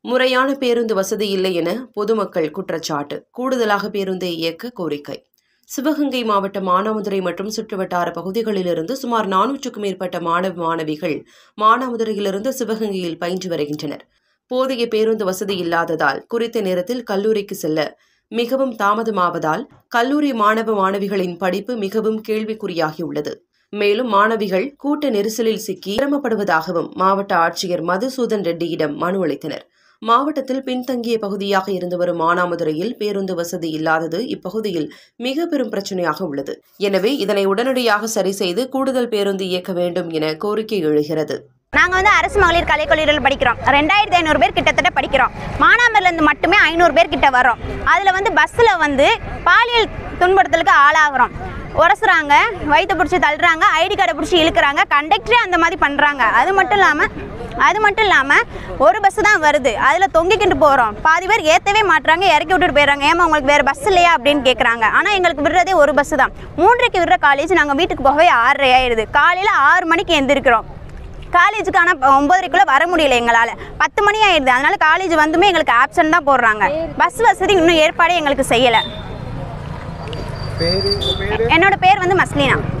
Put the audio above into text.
முறையான பேருந்து வசதி இல்லை என பொதுமக்கள் குற்றச்சாட்டு கூடுதலாக பேருந்தை இயக்க கோரிக்கை சிவகங்கை மாவட்ட மானாமதுரை மற்றும் சுற்றுவட்டார பகுதிகளிலிருந்து சுமார் நானூற்றுக்கும் மேற்பட்ட மாணவ மாணவிகள் மானாமதுரையிலிருந்து சிவகங்கையில் பயின்று வருகின்றனர் போதிய பேருந்து வசதி இல்லாததால் குறித்த நேரத்தில் கல்லூரிக்கு செல்ல மிகவும் தாமதமாவதால் கல்லூரி மாணவ மாணவிகளின் படிப்பு மிகவும் கேள்விக்குறியாகியுள்ளது மேலும் மாணவிகள் கூட்ட நெரிசலில் சிக்கி சிரமப்படுவதாகவும் மாவட்ட ஆட்சியர் மதுசூதன் ரெட்டியிடம் மனு அளித்தனர் மாவட்டத்தில் பின்தங்கிய பகுதியாக இருந்து வரும் மானாமதுரையில் பேருந்து வசதி இல்லாதது இப்பகுதியில் மிக பெரும் பிரச்சனையாக உள்ளது எனவே இதனை உடனடியாக சரி செய்து கூடுதல் பேருந்து இயக்க வேண்டும் என கோரிக்கை எழுகிறது நாங்கள் வந்து அரசு மகளிர் கலைக்கல்லூரியில் படிக்கிறோம் ரெண்டாயிரத்தி ஐநூறு பேர் கிட்டத்தட்ட படிக்கிறோம் மானாமரிலேருந்து மட்டுமே ஐநூறு பேர் கிட்ட வரோம் அதில் வந்து பஸ்ஸில் வந்து பாலியல் துன்புறுத்தலுக்கு ஆளாகிறோம் உரசுறாங்க வயிற்று பிடிச்சி தள்ளுறாங்க ஐடி கார்டை பிடிச்சி இழுக்கிறாங்க கண்டக்டரே அந்த மாதிரி பண்ணுறாங்க அது மட்டும் இல்லாமல் அது மட்டும் இல்லாமல் ஒரு பஸ்ஸு தான் வருது அதில் தொங்கிக்கிட்டு போகிறோம் பாதி பேர் ஏற்றவே மாட்டுறாங்க இறக்கி விட்டுட்டு போயிடுறாங்க ஏமா உங்களுக்கு வேறு பஸ் இல்லையா அப்படின்னு கேட்குறாங்க ஆனால் எங்களுக்கு விடுறதே ஒரு பஸ்ஸு தான் மூன்றைக்கு விடுற காலேஜ் நாங்கள் வீட்டுக்கு போகவே ஆறரை ஆயிடுது காலையில் ஆறு மணிக்கு எந்திரிக்கிறோம் காலேஜுக்கு ஆனால் ஒம்பதரைக்குள்ளே வர முடியல எங்களால் பத்து மணி ஆயிடுது அதனால காலேஜ் வந்துமே எங்களுக்கு ஆப்சன்ட் தான் போடுறாங்க பஸ் வசதி இன்னும் ஏற்பாடே எங்களுக்கு செய்யலை பேரு உங்க பேரு என்னோட பேர் வந்து மஸ்லினா